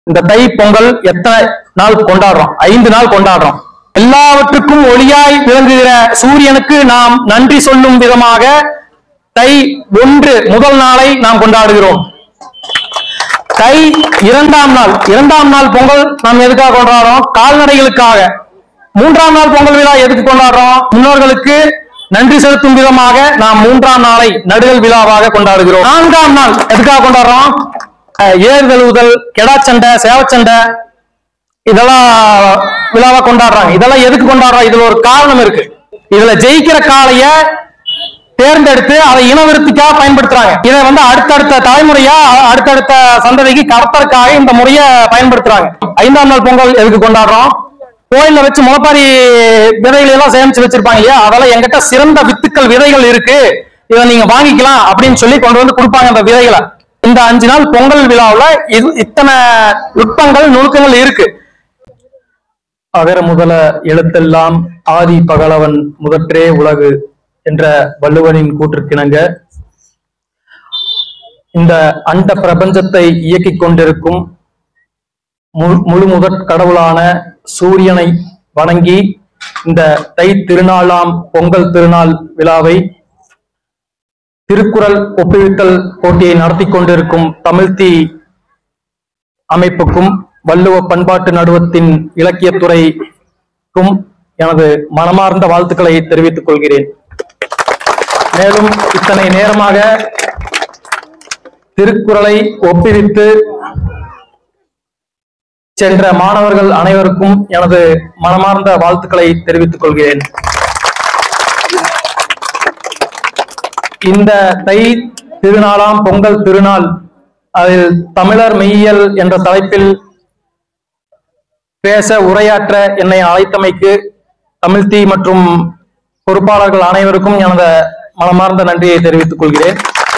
இந்த தை பொங்கல் எத்தனை நாள் கொண்டாடுறோம் ஐந்து நாள் கொண்டாடுறோம் எல்லாவற்றுக்கும் ஒளியாய் விளங்குகிற சூரியனுக்கு நாம் நன்றி சொல்லும் விதமாக தை ஒன்று முதல் நாளை நாம் கொண்டாடுகிறோம் தை இரண்டாம் நாள் இரண்டாம் நாள் பொங்கல் நாம் எதுக்காக கொண்டாடுறோம் கால்நடைகளுக்காக மூன்றாம் நாள் பொங்கல் விழா எதுக்கு கொண்டாடுறோம் முன்னோர்களுக்கு நன்றி செலுத்தும் விதமாக நாம் மூன்றாம் நாளை நடுகள் விழாவாக கொண்டாடுகிறோம் நான்காம் நாள் எதுக்காக கொண்டாடுறோம் அஹ், ஏர் தழுவுதல் கெடாச்சண்டை சேவச்சண்டை இதெல்லாம் விழாவா கொண்டாடுறாங்க இதெல்லாம் எதுக்கு கொண்டாடுறோம் இதுல ஒரு காரணம் இருக்கு இதுல ஜெயிக்கிற காளைய தேர்ந்தெடுத்து அதை இனவிருத்திக்காக பயன்படுத்துறாங்க இதை வந்து அடுத்தடுத்த தலைமுறையா அ- அடுத்தடுத்த சந்ததிக்கு கடத்தற்காக இந்த முறையை பயன்படுத்துறாங்க ஐந்தாம் நாள் பொங்கல் எதுக்கு கொண்டாடுறோம் கோயில்ல வச்சு முளைப்பாரி விதைகளை எல்லாம் சேமிச்சு வச்சிருப்பாங்க இல்லையா அதெல்லாம் எங்கிட்ட சிறந்த வித்துக்கள் விதைகள் இருக்கு இதை நீங்க வாங்கிக்கலாம் அப்படின்னு சொல்லி கொண்டு வந்து கொடுப்பாங்க அந்த விதைகளை இந்த அஞ்சு நாள் பொங்கல் விழாவுல இது இத்தனை நுட்பங்கள் நுணுக்கங்கள் இருக்கு அகர முதல எழுத்தெல்லாம் ஆதி பகலவன் முதற்றே உலகு என்ற வள்ளுவனின் கூற்றுக்கிணங்க இந்த அண்ட பிரபஞ்சத்தை இயக்கிக் கொண்டிருக்கும் மு- முழு முதற் கடவுளான சூரியனை வணங்கி இந்த தை திருநாளாம் பொங்கல் திருநாள் விழாவை திருக்குறள் ஒப்புவித்தல் போட்டியை நடத்தி கொண்டிருக்கும் தமிழ்த்தி அமைப்புக்கும் வள்ளுவ பண்பாட்டு நடுவத்தின் இலக்கியத்துறைக்கும் எனது மனமார்ந்த வாழ்த்துக்களை தெரிவித்துக் கொள்கிறேன் மேலும் இத்தனை நேரமாக திருக்குறளை ஒப்புவித்து சென்ற மாணவர்கள் அனைவருக்கும் எனது மனமார்ந்த வாழ்த்துக்களை தெரிவித்துக் கொள்கிறேன் இந்த தை திருநாளாம் பொங்கல் திருநாள் அதில் தமிழர் மெய்யியல் என்ற தலைப்பில் பேச உரையாற்ற என்னை அழைத்தமைக்கு தமிழ்த்தி மற்றும் பொறுப்பாளர்கள் அனைவருக்கும் எனது மனமார்ந்த நன்றியை தெரிவித்துக் கொள்கிறேன்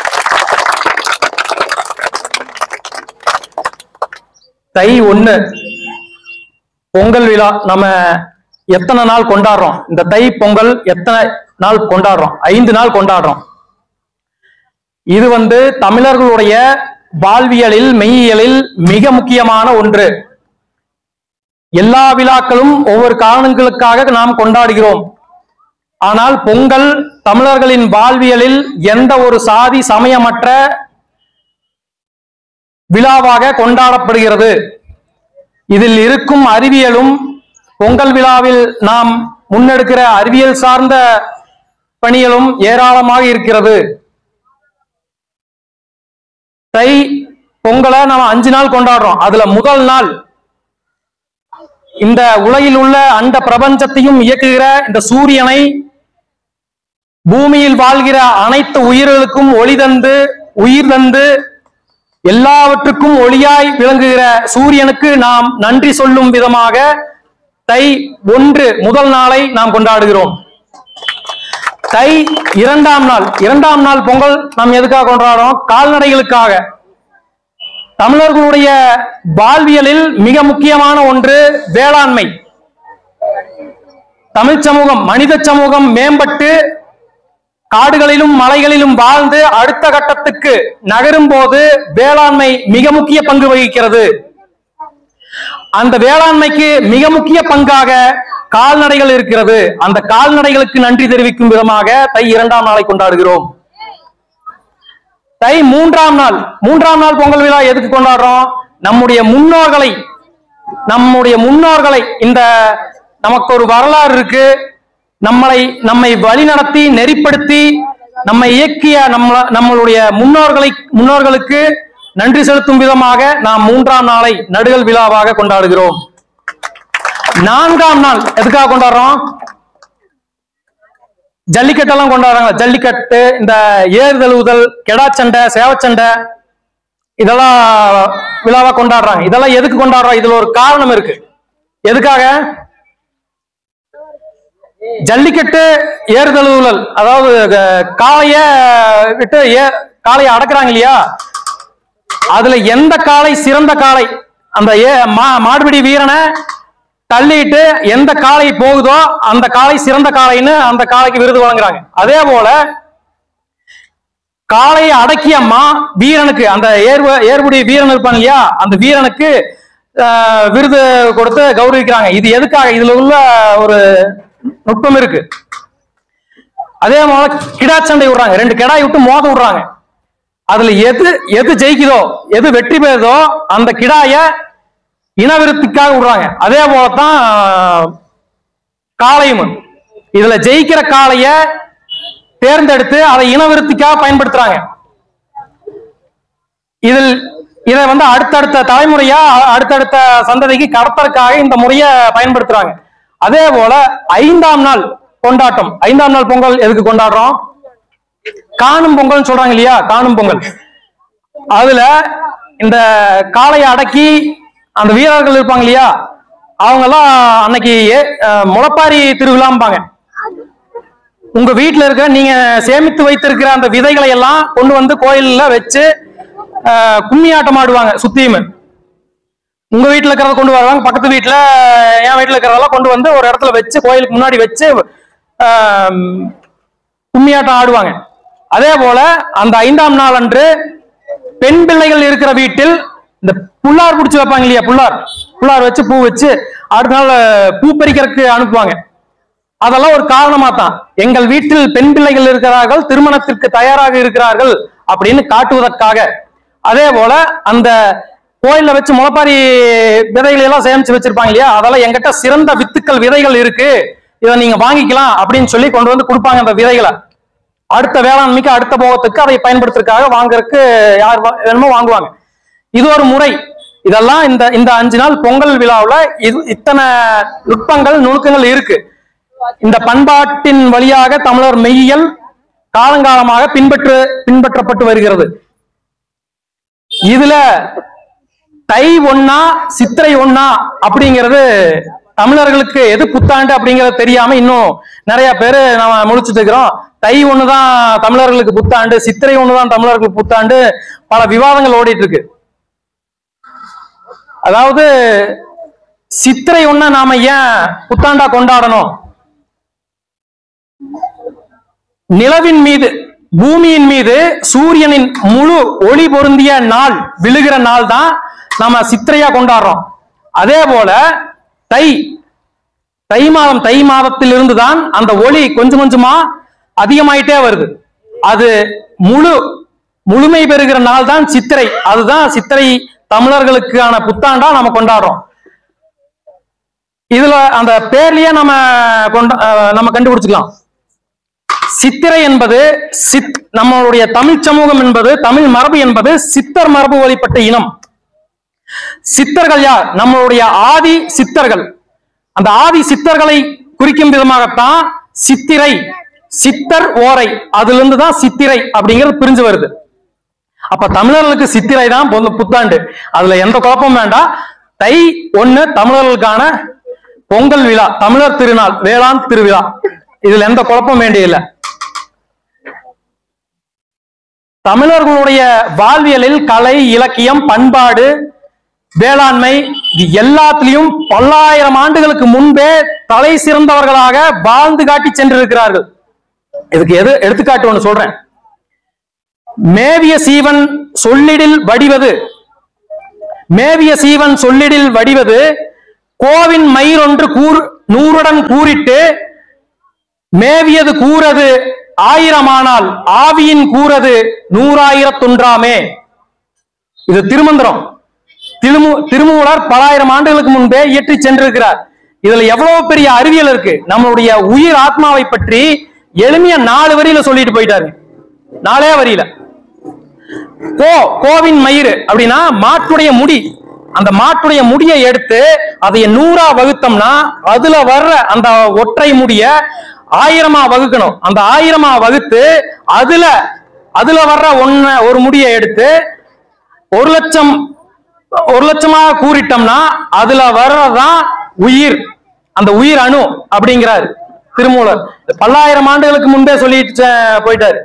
தை ஒண்ணு பொங்கல் விழா நம்ம எத்தனை நாள் கொண்டாடுறோம் இந்த தை பொங்கல் எத்தனை நாள் கொண்டாடுறோம் ஐந்து நாள் கொண்டாடுறோம் இது வந்து தமிழர்களுடைய வாழ்வியலில் மெய்யியலில் மிக முக்கியமான ஒன்று எல்லா விழாக்களும் ஒவ்வொரு காரணங்களுக்காக நாம் கொண்டாடுகிறோம் ஆனால் பொங்கல் தமிழர்களின் வாழ்வியலில் எந்த ஒரு சாதி சமயமற்ற விழாவாக கொண்டாடப்படுகிறது இதில் இருக்கும் அறிவியலும் பொங்கல் விழாவில் நாம் முன்னெடுக்கிற அறிவியல் சார்ந்த பணிகளும் ஏராளமாக இருக்கிறது தை பொங்கலை நாம அஞ்சு நாள் கொண்டாடுறோம் அதுல முதல் நாள் இந்த உலகில் உள்ள அண்ட பிரபஞ்சத்தையும் இயக்குகிற இந்த சூரியனை பூமியில் வாழ்கிற அனைத்து உயிர்களுக்கும் ஒளி தந்து உயிர் தந்து எல்லாவற்றுக்கும் ஒளியாய் விளங்குகிற சூரியனுக்கு நாம் நன்றி சொல்லும் விதமாக தை ஒன்று முதல் நாளை நாம் கொண்டாடுகிறோம் தை இரண்டாம் நாள் இரண்டாம் நாள் பொங்கல் நாம் எதுக்காக கொண்டாடுறோம் கால்நடைகளுக்காக தமிழர்களுடைய வாழ்வியலில் மிக முக்கியமான ஒன்று வேளாண்மை தமிழ் சமூகம் மனித சமூகம் மேம்பட்டு காடுகளிலும் மலைகளிலும் வாழ்ந்து அடுத்த கட்டத்துக்கு நகரும் போது வேளாண்மை மிக முக்கிய பங்கு வகிக்கிறது அந்த வேளாண்மைக்கு மிக முக்கிய பங்காக கால்நடைகள் இருக்கிறது அந்த கால்நடைகளுக்கு நன்றி தெரிவிக்கும் விதமாக தை இரண்டாம் நாளை கொண்டாடுகிறோம் தை மூன்றாம் நாள் மூன்றாம் நாள் பொங்கல் விழா எதுக்கு கொண்டாடுறோம் நம்முடைய முன்னோர்களை நம்முடைய முன்னோர்களை இந்த நமக்கு ஒரு வரலாறு இருக்கு நம்மளை நம்மை வழிநடத்தி நெறிப்படுத்தி நம்மை இயக்கிய நம்ம நம்மளுடைய முன்னோர்களை முன்னோர்களுக்கு நன்றி செலுத்தும் விதமாக நாம் மூன்றாம் நாளை நடுகள் விழாவாக கொண்டாடுகிறோம் நான்காம் நாள் எதுக்காக கொண்டாடுறோம் ஜல்லிக்கட்டெல்லாம் கொண்டாடுறாங்க ஜல்லிக்கட்டு இந்த ஏர் தழுவுதல் கெடாச்சண்டை சேவச்சண்டை இதெல்லாம் விழாவா கொண்டாடுறாங்க இதெல்லாம் எதுக்கு கொண்டாடுறோம் இதுல ஒரு காரணம் இருக்கு எதுக்காக ஜல்லிக்கட்டு ஏறுதழுவுதல் அதாவது க- காளைய விட்டு ஏ காளைய அடக்குறாங்க இல்லையா அதுல எந்த காளை சிறந்த காளை அந்த ஏ மா- மாடுபிடி வீரனை தள்ளிட்டு எந்த காளை போகுதோ அந்த காளை சிறந்த காளைன்னு அந்த காளைக்கு விருது வழங்குறாங்க அதே போல காளையை அடக்கிய மா வீரனுக்கு அந்த ஏர்வ ஏர்புடி வீரன் இருப்பான் இல்லையா அந்த வீரனுக்கு ஆஹ், விருது கொடுத்து கௌரவிக்கிறாங்க இது எதுக்காக இதுல உள்ள ஒரு நுட்பம் இருக்கு அதே மாதிரி கிடா சண்டை விடுறாங்க ரெண்டு கிடாய் விட்டு மோத விடுறாங்க அதுல எது எது ஜெயிக்குதோ எது வெற்றி பெறுதோ அந்த கிடாய இனவிருத்திக்காக விடுறாங்க அதே போலதான் காளையும் இதுல ஜெயிக்கிற காளைய தேர்ந்தெடுத்து அதை இனவிருத்திக்காக பயன்படுத்துறாங்க இதில் இதை வந்து அடுத்தடுத்த தலைமுறையா அ- அடுத்தடுத்த சந்ததிக்கு கடத்தறதுக்காக இந்த முறையை பயன்படுத்துறாங்க அதே போல ஐந்தாம் நாள் கொண்டாட்டம் ஐந்தாம் நாள் பொங்கல் எதுக்கு கொண்டாடுறோம் காணும் பொங்கல்னு சொல்றாங்க இல்லையா காணும் பொங்கல் அதுல இந்த காளையை அடக்கி அந்த வீரர்கள் இருப்பாங்க இல்லையா அவங்க எல்லாம் அன்னைக்கு அஹ், முளைப்பாரி திருவிழாம்பாங்க உங்க வீட்டுல இருக்க நீங்க சேமித்து வைத்திருக்கிற அந்த விதைகளை எல்லாம் கொண்டு வந்து கோயில்ல வச்சு அஹ், கும்மி ஆட்டம் ஆடுவாங்க சுத்தியும் உங்க வீட்டுல இருக்கிறத கொண்டு வருவாங்க பக்கத்து வீட்டுல என் வீட்டுல இருக்கிறதெல்லாம் கொண்டு வந்து ஒரு இடத்துல வச்சு கோயிலுக்கு முன்னாடி வச்சு ஆஹ், கும்மியாட்டம் ஆடுவாங்க அதே போல அந்த ஐந்தாம் நாள் அன்று பெண் பிள்ளைகள் இருக்கிற வீட்டில் இந்த புல்லார் பிடிச்சி வைப்பாங்க இல்லையா புல்லார் புல்லார் வச்சு பூ வச்சு அடுத்த நாள் பூ பறிக்கிறதுக்கு அனுப்புவாங்க அதெல்லாம் ஒரு காரணமா தான் எங்கள் வீட்டில் பெண் பிள்ளைகள் இருக்கிறார்கள் திருமணத்திற்கு தயாராக இருக்கிறார்கள் அப்படின்னு காட்டுவதற்காக அதே போல அந்த கோயில்ல வச்சு முளைப்பாரி விதைகளை எல்லாம் சேமிச்சு வச்சிருப்பாங்க இல்லையா அதெல்லாம் எங்கிட்ட சிறந்த வித்துக்கள் விதைகள் இருக்கு இதை நீங்க வாங்கிக்கலாம் அப்படின்னு சொல்லி கொண்டு வந்து கொடுப்பாங்க அந்த விதைகளை அடுத்த வேளாண்மைக்கு அடுத்த போகத்துக்கு அதை பயன்படுத்துறதுக்காக வாங்குறதுக்கு யார் வா- வேணுமோ வாங்குவாங்க இது ஒரு முறை இதெல்லாம் இந்த இந்த அஞ்சு நாள் பொங்கல் விழாவுல இது இத்தனை நுட்பங்கள் நுணுக்கங்கள் இருக்கு இந்த பண்பாட்டின் வழியாக தமிழர் மெய்யியல் காலங்காலமாக பின்பற்று பின்பற்றப்பட்டு வருகிறது இதுல தை ஒன்னா சித்திரை ஒன்னா அப்படிங்கிறது தமிழர்களுக்கு எது புத்தாண்டு அப்படிங்கிறது தெரியாம இன்னும் நிறைய பேரு நம்ம முழிச்சிட்டு இருக்கிறோம் தை ஒண்ணுதான் தமிழர்களுக்கு புத்தாண்டு சித்திரை ஒண்ணுதான் தமிழர்களுக்கு புத்தாண்டு பல விவாதங்கள் ஓடிட்டு இருக்கு அதாவது சித்திரை ஒண்ண நாம ஏன் புத்தாண்டா கொண்டாடணும் நிலவின் மீது பூமியின் மீது சூரியனின் முழு ஒளி பொருந்திய நாள் விழுகிற நாள் தான் நாம சித்திரையா கொண்டாடுறோம் அதே போல தை தை மாதம் தை மாதத்தில் இருந்து தான் அந்த ஒளி கொஞ்சம் கொஞ்சமா அதிகமாயிட்டே வருது அது முழு முழுமை பெறுகிற நாள் தான் சித்திரை அதுதான் சித்திரை தமிழர்களுக்கான புத்தாண்டா நம்ம கொண்டாடுறோம் இதுல அந்த பேர்லயே நம்ம கொண்ட அஹ் நம்ம கண்டுபிடிச்சுக்கலாம் சித்திரை என்பது சித் நம்மளுடைய தமிழ் சமூகம் என்பது தமிழ் மரபு என்பது சித்தர் மரபு வழிபட்ட இனம் சித்தர்கள் யார் நம்மளுடைய ஆதி சித்தர்கள் அந்த ஆதி சித்தர்களை குறிக்கும் விதமாகத்தான் சித்திரை சித்தர் ஓரை அதுல இருந்து தான் சித்திரை அப்படிங்கிறது பிரிஞ்சு வருது அப்ப தமிழர்களுக்கு சித்திரை தான் பொது- புத்தாண்டு அதுல எந்த குழப்பமும் வேண்டாம் தை ஒண்ணு தமிழர்களுக்கான பொங்கல் விழா தமிழர் திருநாள் வேளாண் திருவிழா இதுல எந்த குழப்பம் வேண்டியதில்லை தமிழர்களுடைய வாழ்வியலில் கலை இலக்கியம் பண்பாடு வேளாண்மை இது எல்லாத்திலையும் பல்லாயிரம் ஆண்டுகளுக்கு முன்பே தலை சிறந்தவர்களாக வாழ்ந்து காட்டி சென்றிருக்கிறார்கள் இதுக்கு எது எடுத்துக்காட்டு ஒண்ணு சொல்றேன் மேவிய சீவன் சொல்லிடில் வடிவது மேவிய சீவன் சொல்லிடில் வடிவது கோவின் மயிரொன்று கூர் நூறுடன் கூறிட்டு மேவியது கூறது ஆயிரமானால் ஆவியின் கூறது நூறாயிரத்தொன்றாமே இது திருமந்திரம் திருமு திருமூலர் பலாயிரம் ஆண்டுகளுக்கு முன்பே இயற்றி சென்றிருக்கிறார் இதுல எவ்வளவு பெரிய அறிவியல் இருக்கு நம்மளுடைய உயிர் ஆத்மாவை பற்றி எளிமையா நாலு வரியில சொல்லிட்டு போயிட்டாரு நாலே வரியில கோ கோவின் மயிறு அப்படின்னா மாட்டுடைய முடி அந்த மாட்டுடைய முடியை எடுத்து அதை நூறா வகுத்தோம்னா அதுல வர்ற அந்த ஒற்றை முடிய ஆயிரமா வகுக்கணும் அந்த ஆயிரமா வகுத்து அதுல அதுல வர்ற ஒன்ன ஒரு முடியை எடுத்து ஒரு லட்சம் ஒரு லட்சமாக கூறிட்டோம்னா அதுல வர்றதுதான் உயிர் அந்த உயிர் அணு அப்படிங்கிறார் திருமூலர் பல்லாயிரம் ஆண்டுகளுக்கு முன்பே சொல்லிட்டு செ- போயிட்டாரு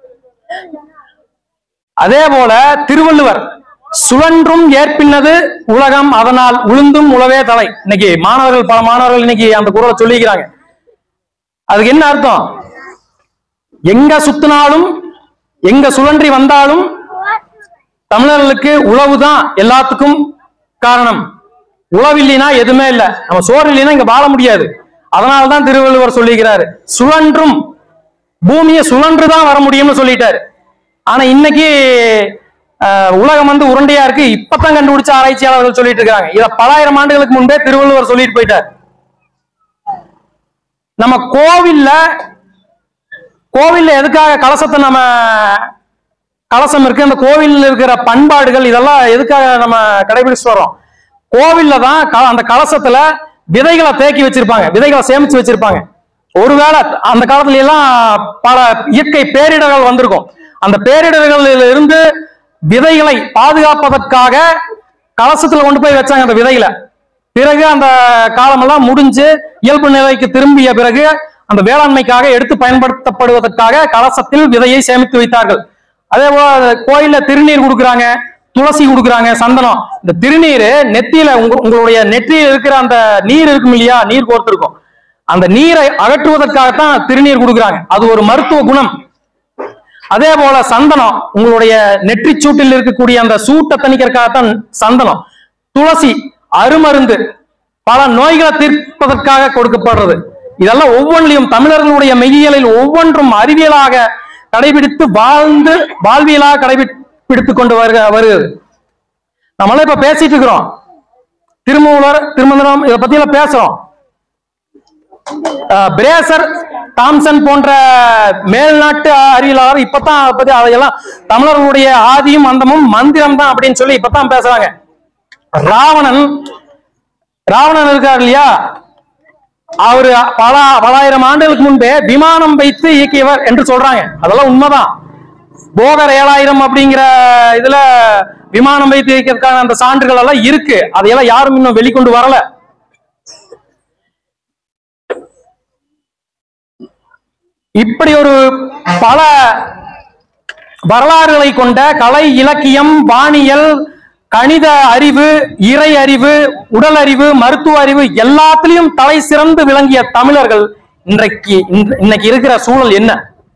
அதே போல திருவள்ளுவர் சுழன்றும் ஏற்பின்னது உலகம் அதனால் உளுந்தும் உழவே தலை இன்னைக்கு மாணவர்கள் பல மாணவர்கள் இன்னைக்கு அந்த குரலை சொல்லிக்கிறாங்க அதுக்கு என்ன அர்த்தம் எங்க சுத்தினாலும் எங்க சுழன்றி வந்தாலும் தமிழர்களுக்கு உழவுதான் எல்லாத்துக்கும் காரணம் உழவில்லைனா எதுவுமே இல்ல நம்ம சோறு இல்லைன்னா இங்க வாழ முடியாது அதனாலதான் திருவள்ளுவர் சொல்லிக்கிறாரு சுழன்றும் பூமியை சுழன்று தான் வர முடியும்னு சொல்லிட்டாரு ஆனா இன்னைக்கு அஹ், உலகம் வந்து உருண்டையா இருக்கு இப்பதான் கண்டுபிடிச்ச ஆராய்ச்சியாளர்கள் சொல்லிட்டு இருக்காங்க இத பலாயிரம் ஆண்டுகளுக்கு முன்பே திருவள்ளுவர் சொல்லிட்டு போயிட்டார் நம்ம கோவில்ல கோவில்ல எதுக்காக கலசத்தை நம்ம கலசம் இருக்கு அந்த கோவில்ல இருக்கிற பண்பாடுகள் இதெல்லாம் எதுக்காக நம்ம கடைபிடிச்சு வரோம் கோவில்ல தான் க- அந்த கலசத்துல விதைகளை தேக்கி வச்சிருப்பாங்க விதைகளை சேமிச்சு வச்சிருப்பாங்க ஒருவேளை அந்த காலத்துல எல்லாம் பல இயற்கை பேரிடர்கள் வந்திருக்கும் அந்த பேரிடர்களில் இருந்து விதைகளை பாதுகாப்பதற்காக கலசத்துல கொண்டு போய் வச்சாங்க அந்த விதைகளை பிறகு அந்த காலமெல்லாம் முடிஞ்சு இயல்பு நிலைக்கு திரும்பிய பிறகு அந்த வேளாண்மைக்காக எடுத்து பயன்படுத்தப்படுவதற்காக கலசத்தில் விதையை சேமித்து வைத்தார்கள் அதே போல கோயில்ல திருநீர் கொடுக்குறாங்க துளசி கொடுக்குறாங்க சந்தனம் இந்த திருநீர் நெத்தியில உங்க- உங்களுடைய நெற்றியில் இருக்கிற அந்த நீர் இருக்கும் இல்லையா நீர் கோர்த்திருக்கும் அந்த நீரை அகற்றுவதற்காகத்தான் திருநீர் கொடுக்குறாங்க அது ஒரு மருத்துவ குணம் அதே போல சந்தனம் உங்களுடைய நெற்றி சூட்டில் இருக்கக்கூடிய அந்த சூட்டை தணிக்கிறதுக்காகத்தான் சந்தனம் துளசி அருமருந்து பல நோய்களை தீர்ப்பதற்காக கொடுக்கப்படுறது இதெல்லாம் ஒவ்வொன்றிலும் தமிழர்களுடைய மெய்யியலில் ஒவ்வொன்றும் அறிவியலாக கடைபிடித்து வாழ்ந்து வாழ்வியலாக கடைபிடித்துக் கொண்டு வருக வருகிறது நம்மளாம் இப்ப பேசிட்டு இருக்கிறோம் திருமூலர் திருமந்திரம் இதை பத்தி எல்லாம் பேசுறோம் அஹ் பிரேசர் தாம்சன் போன்ற மேல்நாட்டு அறிவியலாளர் இப்பதான் அதை பத்தி அதையெல்லாம் தமிழர்களுடைய ஆதியும் அந்தமும் மந்திரம் தான் அப்படின்னு சொல்லி இப்பதான் பேசுறாங்க ராவணன் ராவணன் இருக்கார் இல்லையா அவரு பல பலாயிரம் ஆண்டுகளுக்கு முன்பே விமானம் வைத்து இயக்கியவர் என்று சொல்றாங்க அதெல்லாம் உண்மைதான் போகர் ஏழாயிரம் அப்படிங்கிற இதுல விமானம் வைத்து இயக்கிறதுக்கான அந்த சான்றுகள் எல்லாம் இருக்கு அதையெல்லாம் யாரும் இன்னும் வெளிக்கொண்டு வரல இப்படி ஒரு பல வரலாறுகளை கொண்ட கலை இலக்கியம் வானியல் கணித அறிவு இறை அறிவு உடல் அறிவு மருத்துவ அறிவு எல்லாத்திலையும் தலை சிறந்து விளங்கிய தமிழர்கள் இன்றைக்கு இன்று- இன்னைக்கு இருக்கிற சூழல் என்ன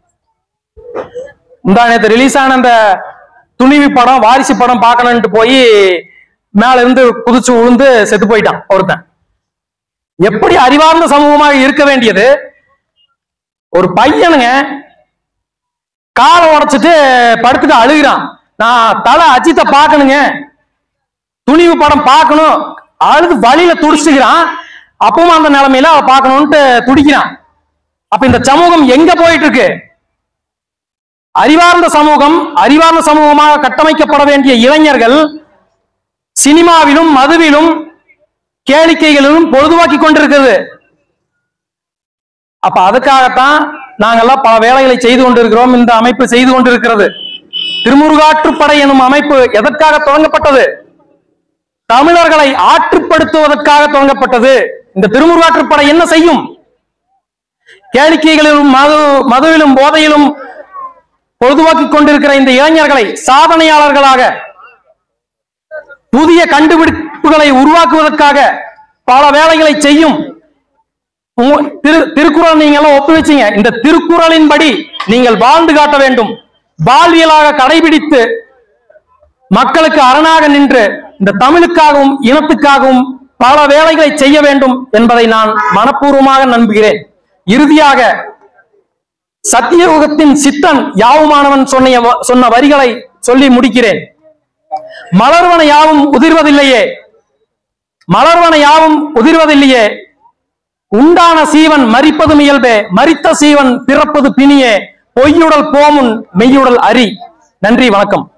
இந்த நேற்று ரிலீஸ் ஆன அந்த துணிவு படம் வாரிசு படம் பார்க்கணும்ட்டு போய் மேல இருந்து குதிச்சு விழுந்து செத்து போயிட்டான் ஒருத்தன் எப்படி அறிவார்ந்த சமூகமாக இருக்க வேண்டியது ஒரு பையனுங்க காலை உடைச்சிட்டு படுத்துட்டு அழுகிறான் நான் தலை அஜித்தை பார்க்கணுங்க துணிவு படம் பார்க்கணும் அழுது வழியில துடிச்சுக்கிறான் அப்பவும் அந்த நிலைமையில அவ பார்க்கணும்ட்டு துடிக்கிறான் அப்ப இந்த சமூகம் எங்க போயிட்டு இருக்கு அறிவார்ந்த சமூகம் அறிவார்ந்த சமூகமாக கட்டமைக்கப்பட வேண்டிய இளைஞர்கள் சினிமாவிலும் மதுவிலும் கேளிக்கைகளிலும் பொழுதுவாக்கி கொண்டிருக்கிறது அப்ப அதுக்காகத்தான் நாங்கெல்லாம் பல வேலைகளை செய்து கொண்டிருக்கிறோம் இந்த அமைப்பு செய்து கொண்டிருக்கிறது திருமுருகாற்றுப்படை எனும் அமைப்பு எதற்காக தொடங்கப்பட்டது தமிழர்களை ஆற்றுப்படுத்துவதற்காக தொடங்கப்பட்டது இந்த திருமுருகாற்றுப்படை என்ன செய்யும் கேளிக்கைகளிலும் மது மதுவிலும் போதையிலும் பொழுதுவாக்கிக் கொண்டிருக்கிற இந்த இளைஞர்களை சாதனையாளர்களாக புதிய கண்டுபிடிப்புகளை உருவாக்குவதற்காக பல வேலைகளை செய்யும் உங்க- திரு திருக்குறள் நீங்க எல்லாம் ஒப்பு வச்சீங்க இந்த திருக்குறளின்படி நீங்கள் வாழ்ந்து காட்ட வேண்டும் வாழ்வியலாக கடைபிடித்து மக்களுக்கு அரணாக நின்று இந்த தமிழுக்காகவும் இனத்துக்காகவும் பல வேலைகளை செய்ய வேண்டும் என்பதை நான் மனப்பூர்வமாக நம்புகிறேன் இறுதியாக சத்தியயுகத்தின் சித்தன் யாவுமானவன் சொன்ன சொன்ன வரிகளை சொல்லி முடிக்கிறேன் மலர்வன யாவும் உதிர்வதில்லையே மலர்வன யாவும் உதிர்வதில்லையே உண்டான சீவன் மரிப்பதும் இயல்பே மரித்த சீவன் பிறப்பது பிணியே பொய்யுடல் போமுன் மெய்யுடல் அரி நன்றி வணக்கம்